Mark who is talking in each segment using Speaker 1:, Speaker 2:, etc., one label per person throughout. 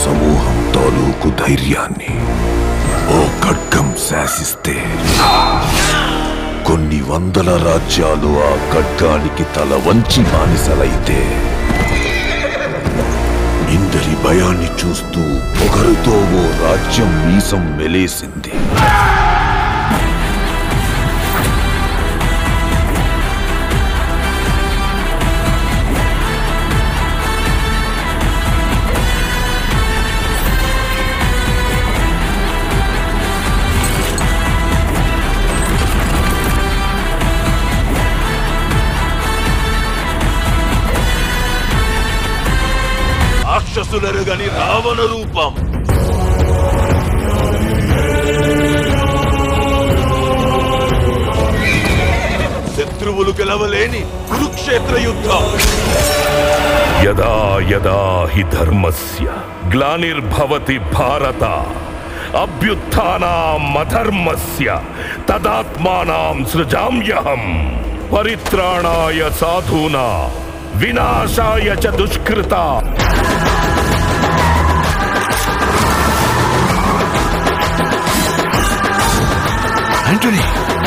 Speaker 1: సమూహం తాలూకు ధైర్యాన్ని ఓ ఖడ్గం శాసిస్తే కొన్ని వందల రాజ్యాలు ఆ ఖడ్గానికి తల వంచి బానిసలైతే ఇందరి భయాన్ని చూస్తూ పొగరుతో ఓ రాజ్యం మీసం మెలేసింది రాక్షసులరుగని రావణ రూపం శత్రువులు గెలవలేని కురుక్షేత్ర యుద్ధం
Speaker 2: యదా యదా హి ధర్మస్య గ్లానిర్భవతి భారత అభ్యుత్థానాం అధర్మస్య తదాత్మానాం సృజామ్యహం పరిత్రాణాయ సాధూనా వినాశాయ చ దుష్కృత
Speaker 1: ఆంటనీ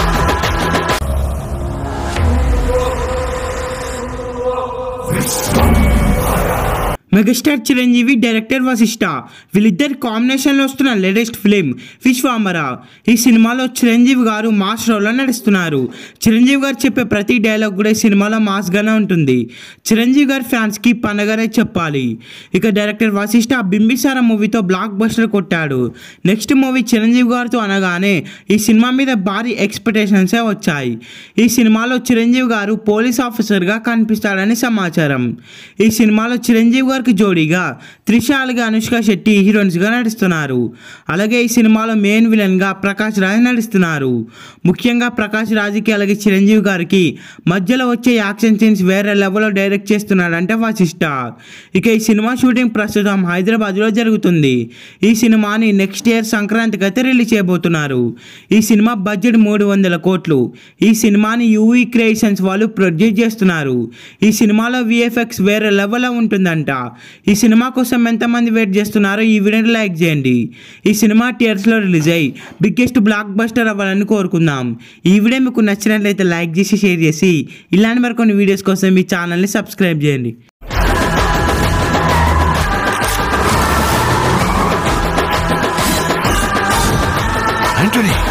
Speaker 3: మెగాస్టార్ చిరంజీవి డైరెక్టర్ వశిష్ట వీళ్ళిద్దరి కాంబినేషన్లో వస్తున్న లేటెస్ట్ ఫిలిం విశ్వామర ఈ సినిమాలో చిరంజీవి గారు మాస్ రోల్లో నడుస్తున్నారు చిరంజీవి గారు చెప్పే ప్రతి డైలాగ్ కూడా ఈ సినిమాలో మాస్గానే ఉంటుంది చిరంజీవి గారి ఫ్యాన్స్కి పండగనే చెప్పాలి ఇక డైరెక్టర్ వశిష్ట బింబిసార మూవీతో బ్లాక్ బస్టర్ కొట్టాడు నెక్స్ట్ మూవీ చిరంజీవి గారితో అనగానే ఈ సినిమా మీద భారీ ఎక్స్పెక్టేషన్సే వచ్చాయి ఈ సినిమాలో చిరంజీవి గారు పోలీస్ ఆఫీసర్గా కనిపిస్తాడని సమాచారం ఈ సినిమాలో చిరంజీవి గారికి జోడీగా త్రిష అలాగే అనుష్క శెట్టి హీరోయిన్స్గా నడుస్తున్నారు అలాగే ఈ సినిమాలో మెయిన్ విలన్గా ప్రకాష్ రాజ్ నడుస్తున్నారు ముఖ్యంగా ప్రకాష్ రాజ్కి అలాగే చిరంజీవి గారికి మధ్యలో వచ్చే యాక్షన్ సీన్స్ వేరే లెవెల్లో డైరెక్ట్ చేస్తున్నాడంటే వాసిష్ట ఇక ఈ సినిమా షూటింగ్ ప్రస్తుతం హైదరాబాద్లో జరుగుతుంది ఈ సినిమాని నెక్స్ట్ ఇయర్ సంక్రాంతికి అయితే రిలీజ్ చేయబోతున్నారు ఈ సినిమా బడ్జెట్ మూడు వందల కోట్లు ఈ సినిమాని యూవీ క్రియేషన్స్ వాళ్ళు ప్రొడ్యూస్ చేస్తున్నారు ఈ సినిమాలో విఎఫ్ఎక్స్ వేరే లెవెల్లో ఉంటుందంట ఈ సినిమా కోసం ఎంతమంది వెయిట్ చేస్తున్నారో ఈ వీడియోని లైక్ చేయండి ఈ సినిమా థియేటర్స్లో రిలీజ్ అయ్యి బిగ్గెస్ట్ బ్లాక్ బస్టర్ అవ్వాలని కోరుకుందాం ఈ వీడియో మీకు నచ్చినట్లయితే లైక్ చేసి షేర్ చేసి ఇలాంటి మరికొన్ని వీడియోస్ కోసం మీ ఛానల్ని సబ్స్క్రైబ్ చేయండి
Speaker 1: ఆంటనీ